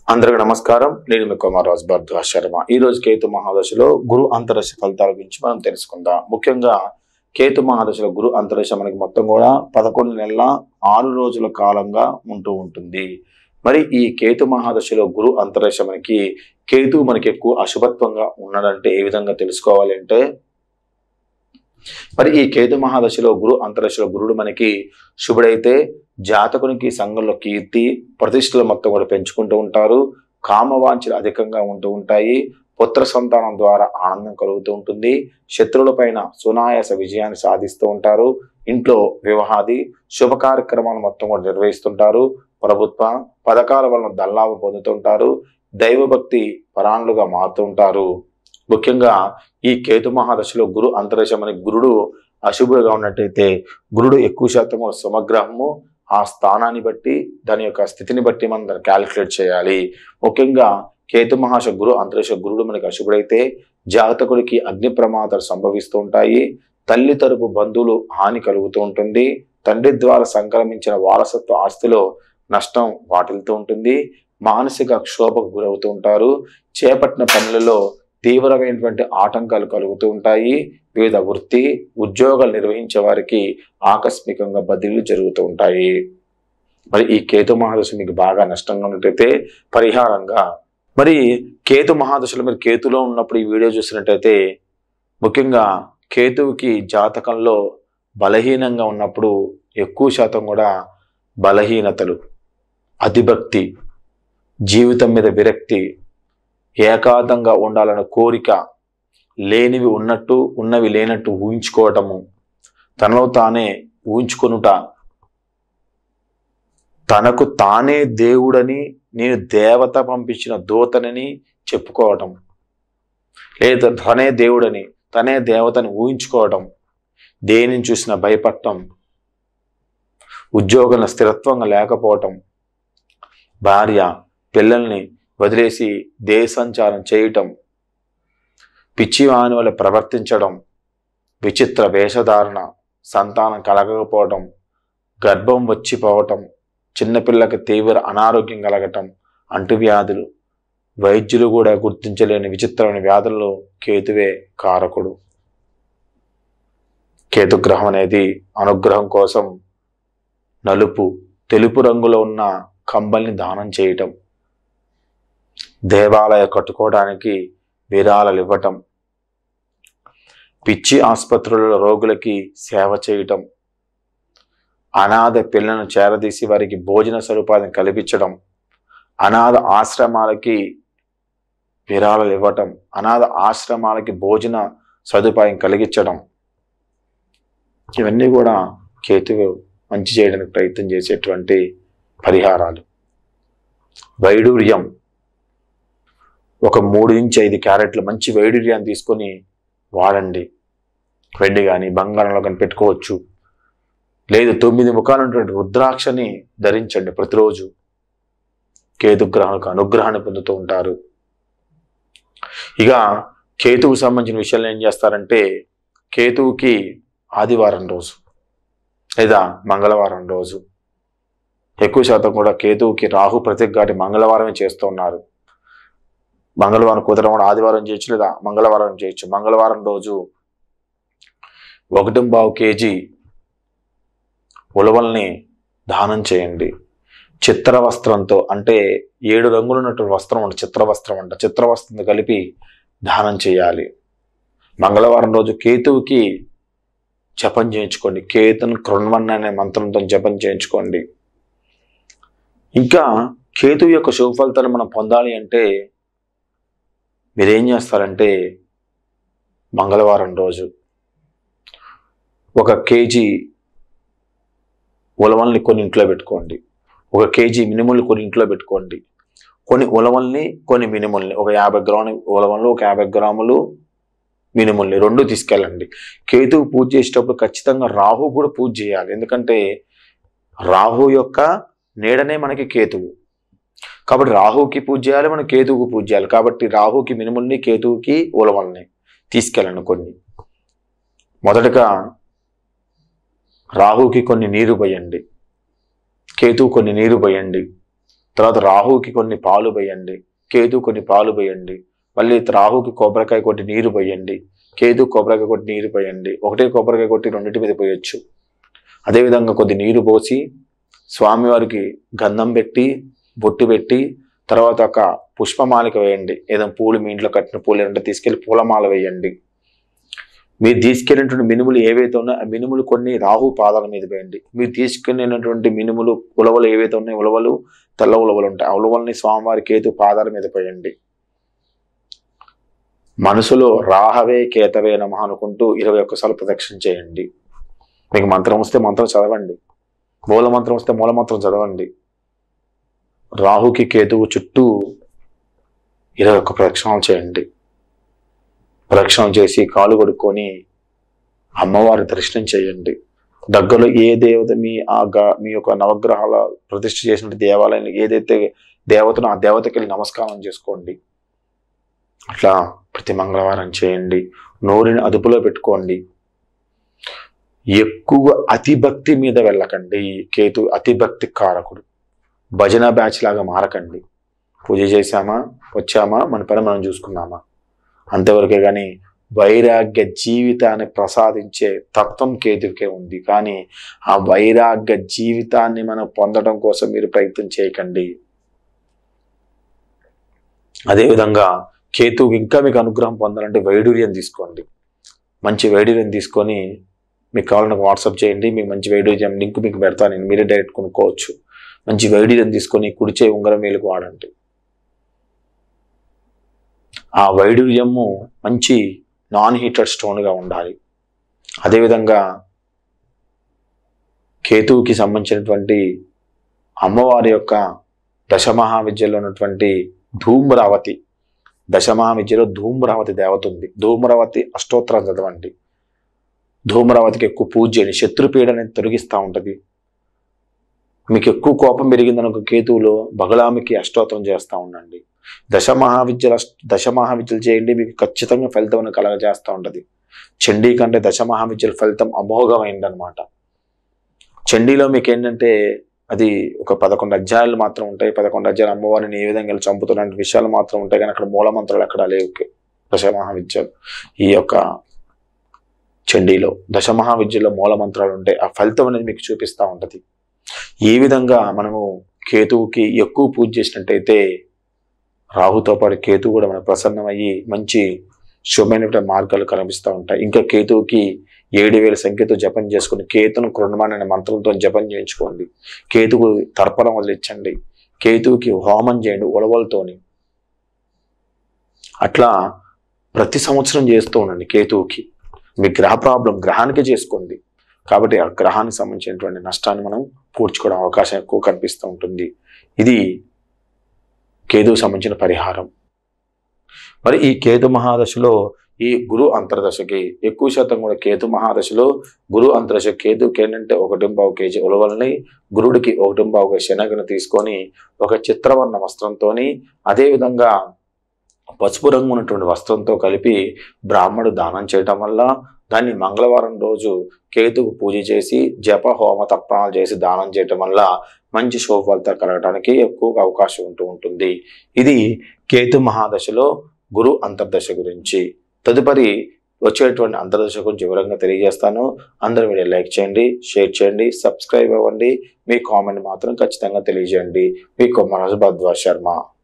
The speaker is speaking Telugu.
అందరికి నమస్కారం నేను మీ కుమారాజ్ భరద్వాజ్ శర్మ ఈ రోజు కేతు మహాదశలో గురు అంతరశ ఫలితాల గురించి మనం తెలుసుకుందాం ముఖ్యంగా కేతు మహాదశలో గురు అంతరశ మనకి మొత్తం కూడా పదకొండు నెలల ఆరు రోజుల కాలంగా ఉంటూ ఉంటుంది మరి ఈ కేతు మహాదశలో గురు అంతరశ మనకి కేతు మనకి ఎక్కువ అశుభత్వంగా ఉన్నాడంటే ఏ విధంగా తెలుసుకోవాలి అంటే మరి ఈ కేతు మహాదశలో గురు అంతరశలో గురుడు మనకి శుభుడైతే జాతకునికి సంఘంలో కీర్తి ప్రతిష్టలు మొత్తం కూడా పెంచుకుంటూ ఉంటారు కామవాంఛలు అధికంగా ఉంటూ ఉంటాయి పుత్ర సంతానం ద్వారా ఆనందం కలుగుతూ ఉంటుంది శత్రువుల పైన సునాయాస విజయాన్ని సాధిస్తూ ఉంటారు ఇంట్లో వివాహాది శుభ కార్యక్రమాలు మొత్తం కూడా నిర్వహిస్తుంటారు ప్రభుత్వ పథకాల వలన దల్లాభం పొందుతుంటారు దైవభక్తి పరాణులుగా మారుతూ ఉంటారు ముఖ్యంగా ఈ కేతు మహాదశలో గురు అంతరిక్షమని గురుడు అశుభుడుగా ఉన్నట్టయితే గురుడు ఎక్కువ శాతం సమగ్రహము ఆ స్థానాన్ని బట్టి దాని యొక్క స్థితిని బట్టి మనం దాన్ని క్యాలిక్యులేట్ చేయాలి ముఖ్యంగా కేతు మహాశ గురు అంతరిక్ష గురుడు మనకి అశుభుడైతే జాతకుడికి అగ్ని ప్రమాదాలు సంభవిస్తూ ఉంటాయి తల్లి తరపు బంధువులు హాని కలుగుతూ ఉంటుంది తండ్రి ద్వారా సంక్రమించిన వారసత్వ ఆస్తిలో నష్టం వాటిల్తూ ఉంటుంది మానసిక క్షోభకు గురవుతూ ఉంటారు చేపట్టిన పనులలో తీవ్రమైనటువంటి ఆటంకాలు కలుగుతూ ఉంటాయి వివిధ వృత్తి ఉద్యోగాలు నిర్వహించే వారికి ఆకస్మికంగా బదిలీలు జరుగుతూ ఉంటాయి మరి ఈ కేతు మహాదశ మీకు బాగా నష్టంగా ఉన్నట్టయితే పరిహారంగా మరి కేతు మహాదశలో మీరు కేతులో ఉన్నప్పుడు ఈ వీడియో చూసినట్టయితే ముఖ్యంగా కేతువుకి జాతకంలో బలహీనంగా ఉన్నప్పుడు ఎక్కువ శాతం కూడా బలహీనతలు అతిభక్తి జీవితం మీద విరక్తి ఏకాంతంగా ఉండాలన్న కోరిక లేనివి ఉన్నట్టు ఉన్నవి లేనట్టు ఊహించుకోవటము తనలో తానే ఊహించుకొనుట తనకు తానే దేవుడని నేను దేవత పంపించిన దూతనని చెప్పుకోవటం లేదా తనే దేవుడని తనే దేవతని ఊహించుకోవటం దేనిని చూసినా భయపడటం ఉద్యోగంలో స్థిరత్వంగా లేకపోవటం భార్య పిల్లల్ని వదిలేసి దేశ సంచారం చేయటం పిచ్చివాని వల్ల ప్రవర్తించడం విచిత్ర వేషధారణ సంతానం కలగకపోవటం గర్భం వచ్చిపోవటం చిన్నపిల్లకి తీవ్ర అనారోగ్యం కలగటం అంటువ్యాధులు వైద్యులు కూడా గుర్తించలేని విచిత్రమైన వ్యాధుల్లో కేతువే కారకుడు కేతుగ్రహం అనేది అనుగ్రహం కోసం నలుపు తెలుపు రంగులో ఉన్న కంబల్ని దానం చేయటం దేవాలయ కట్టుకోవడానికి విరాళాలు ఇవ్వటం పిచ్చి ఆసుపత్రుల రోగులకి సేవ చేయటం అనాథ పిల్లలను చేరదీసి వారికి భోజన సదుపాయం కల్పించడం అనాథ ఆశ్రమాలకి విరాళాలు ఇవ్వటం అనాథ ఆశ్రమాలకి భోజన సదుపాయం కలిగించడం ఇవన్నీ కూడా కేతువు మంచి చేయడానికి ప్రయత్నం చేసేటువంటి పరిహారాలు వైడూర్యం ఒక మూడు నుంచి ఐదు క్యారెట్లు మంచి వైడూర్యాన్ని తీసుకొని వాడండి వెండి కానీ బంగారంలో కానీ పెట్టుకోవచ్చు లేదు తొమ్మిది ముఖాలు ఉన్నటువంటి రుద్రాక్షని ధరించండి ప్రతిరోజు కేతుగ్రహానికి అనుగ్రహాన్ని పొందుతూ ఉంటారు ఇక కేతువుకు సంబంధించిన విషయాలు ఏం చేస్తారంటే కేతువుకి ఆదివారం రోజు లేదా మంగళవారం రోజు ఎక్కువ శాతం కూడా కేతువుకి రాహు ప్రతిఘాటి మంగళవారమే చేస్తూ ఉన్నారు మంగళవారం కుదరం కూడా ఆదివారం చేయొచ్చు లేదా మంగళవారం చేయొచ్చు మంగళవారం రోజు ఒకటి బావు కేజీ ఉలవల్ని దానం చేయండి చిత్ర వస్త్రంతో అంటే ఏడు రంగులు ఉన్నటువంటి వస్త్రం అంట చిత్ర వస్త్రం అంట చిత్ర వస్త్రంతో కలిపి దానం చేయాలి మంగళవారం రోజు కేతువుకి జపం చేయించుకోండి కేతుని కృణ్వన్ అనే మంత్రంతో జపం చేయించుకోండి ఇంకా కేతువు యొక్క శుభ ఫలితాలు మనం పొందాలి అంటే మీరేం చేస్తారంటే మంగళవారం రోజు ఒక కేజీ ఉలవల్ని కొన్ని ఇంట్లో పెట్టుకోండి ఒక కేజీ మినుములు కొన్ని ఇంట్లో పెట్టుకోండి కొన్ని ఉలవల్ని కొన్ని మినుముల్ని ఒక యాభై గ్రాములు ఉలవలు ఒక యాభై గ్రాములు మినుముల్ని రెండు తీసుకెళ్ళండి కేతువు పూజ చేసేటప్పుడు ఖచ్చితంగా రాహు కూడా పూజ చేయాలి ఎందుకంటే రాహు యొక్క నీడనే మనకి కేతువు కాబట్టి రాహుకి పూజ చేయాలి మనం కేతువుకి పూజ చేయాలి కాబట్టి రాహుకి మినుముల్ని కేతువుకి ఉలవల్ని తీసుకెళ్ళండి కొన్ని మొదటగా రాహుకి కొన్ని నీరు పోయండి కేతువు కొన్ని నీరు పోయండి తర్వాత రాహుకి కొన్ని పాలు వేయండి కేతు కొన్ని పాలు వేయండి మళ్ళీ రాహుకి కొబ్బరికాయ కొట్టి నీరు పోయండి కేతు కొబ్బరికాయ కొట్టి నీరు పోయండి ఒకటే కొబ్బరికాయ కొట్టి రెండింటి మీద పోయొచ్చు అదేవిధంగా కొద్ది నీరు పోసి స్వామివారికి గంధం పెట్టి బొట్టు పెట్టి తర్వాత ఒక పుష్పమాలిక వేయండి ఏదైనా పూలు మీ ఇంట్లో కట్టిన పూలు ఏంటంటే తీసుకెళ్లి పూలమాల వేయండి మీరు తీసుకెళ్ళినటువంటి మినుములు ఏవైతే ఉన్నాయో ఆ మినుములు కొన్ని రాహు పాదాల మీద వేయండి మీరు తీసుకెళ్ళినటువంటి మినుములు ఉలవలు ఏవైతే ఉన్నాయో ఉలవలు తెల్ల ఉలవలు ఉంటాయి ఆ ఉలవల్ని స్వామివారి కేతు పాదాల మీద పోయండి మనసులో రాహవే కేతవే నమ అనుకుంటూ ఇరవై ఒక్కసార్లు ప్రదక్షిణ చేయండి మీకు మంత్రం వస్తే మంత్రం చదవండి మూల మంత్రం వస్తే మూల మంత్రం చదవండి రాహుకి కేతువు చుట్టూ ఇరవై ఒక్క ప్రదక్షిణాలు చేయండి ప్రదక్షిణం చేసి కాలు కొడుక్కొని అమ్మవారి దర్శనం చేయండి దగ్గరలో ఏ దేవత మీ ఆ గ- మీ యొక్క నవగ్రహాల ప్రతిష్ఠ చేసిన దేవాలయం ఏదైతే దేవతను ఆ దేవతకి వెళ్ళి నమస్కారం చేసుకోండి అట్లా ప్రతి మంగళవారం చేయండి నోరుని అదుపులో పెట్టుకోండి ఎక్కువ అతిభక్తి మీద వెళ్ళకండి కేతు అతిభక్తి కారకుడు భజన బ్యాచ్ లాగా మారకండి పూజ చేశామా వచ్చామా మన పని మనం చూసుకున్నామా అంతవరకే కానీ వైరాగ్య జీవితాన్ని ప్రసాదించే తత్వం కేతువుకే ఉంది కానీ ఆ వైరాగ్య జీవితాన్ని మనం పొందడం కోసం మీరు ప్రయత్నం చేయకండి అదేవిధంగా కేతువుకి ఇంకా మీకు అనుగ్రహం పొందాలంటే వైడూర్యం తీసుకోండి మంచి వైడూర్యం తీసుకొని మీకు కావాలని వాట్సాప్ చేయండి మీకు మంచి వైడూర్యం లింక్ మీకు పెడతాను నేను మీరే డైరెక్ట్ కొనుక్కోవచ్చు మంచి వైడూర్యం తీసుకొని కుడిచే ఉంగరం వేలుకు వాడండి ఆ వైడూర్యము మంచి నాన్ హీటెడ్ స్టోన్గా ఉండాలి అదేవిధంగా కేతువుకి సంబంధించినటువంటి అమ్మవారి యొక్క దశమహావిద్యలో ఉన్నటువంటి ధూమ్రావతి దశమహావిద్యలో ధూమ్రావతి దేవత ఉంది ధూమ్రావతి అష్టోత్తరం చదవండి ధూమ్రావతికి ఎక్కువ పూజ చేయండి శత్రుపీడ అనేది తొలగిస్తూ ఉంటుంది మీకు ఎక్కువ కోపం పెరిగిందనుకో కేతువులో బగలామికి అష్టోత్తరం చేస్తూ ఉండండి దశ మహావిద్యలు దశ మహావిద్యలు చేయండి మీకు ఖచ్చితంగా ఫలితం అనేది కలగజేస్తూ ఉంటుంది చండీ కంటే దశ మహావిద్యల ఫలితం అమోఘమైంది అనమాట చండీలో మీకు ఏంటంటే అది ఒక పదకొండు అధ్యాయాలు మాత్రం ఉంటాయి పదకొండు అధ్యాయాలు అమ్మవారిని ఏ విధంగా ఇలా చంపుతున్న విషయాలు మాత్రం ఉంటాయి కానీ అక్కడ మూలమంత్రాలు ఎక్కడ లేవు దశ మహావిద్యలు ఈ యొక్క చండీలో దశ మహావిద్యలో మూలమంత్రాలు ఉంటాయి ఆ ఫలితం అనేది మీకు చూపిస్తూ ఉంటుంది ఏ విధంగా మనము కేతువుకి ఎక్కువ పూజ చేసినట్టయితే రాహుతో పాటు కేతు కూడా మనకు ప్రసన్నమయ్యి మంచి శుభమైనటువంటి మార్గాలు కనిపిస్తూ ఉంటాయి ఇంకా కేతువుకి ఏడు వేల సంఖ్యతో జపం చేసుకుని కేతును కృణమాన్ అనే మంత్రంతో జపం చేయించుకోండి కేతుకు తర్పణం వదిలించండి కేతువుకి హోమం చేయండి ఉలవలతోని అట్లా ప్రతి సంవత్సరం చేస్తూ ఉండండి కేతువుకి మీ గ్రహ ప్రాబ్లం గ్రహానికే చేసుకోండి కాబట్టి ఆ గ్రహానికి సంబంధించినటువంటి నష్టాన్ని మనం పూడ్చుకోవడం అవకాశం ఎక్కువ కనిపిస్తూ ఉంటుంది ఇది కేతువు సంబంధించిన పరిహారం మరి ఈ కేతు మహాదశలో ఈ గురు అంతర్దశకి ఎక్కువ శాతం కూడా కేతు మహాదశలో గురు అంతర్దశ కేతుకి ఏంటంటే ఒకటి పావు కేజీ ఉలవల్ని గురుడికి ఒకటి పావు శనగను తీసుకొని ఒక చిత్రవర్ణ వస్త్రంతోని అదేవిధంగా పసుపు రంగు ఉన్నటువంటి వస్త్రంతో కలిపి బ్రాహ్మడు దానం చేయటం వల్ల దాన్ని మంగళవారం రోజు కేతుకు పూజ చేసి జప హోమ తర్పణాలు చేసి దానం చేయటం వల్ల మంచి శుభ ఫలితాలు కలగడానికి ఎక్కువగా అవకాశం ఉంటూ ఉంటుంది ఇది కేతు మహాదశలో గురు అంతర్దశ గురించి తదుపరి వచ్చేటువంటి అంతర్దశ గురించి వివరంగా తెలియజేస్తాను అందరూ వీడియో లైక్ చేయండి షేర్ చేయండి సబ్స్క్రైబ్ అవ్వండి మీ కామెంట్ మాత్రం ఖచ్చితంగా తెలియజేయండి మీ కొమ్మరాజు భద్వా శర్మ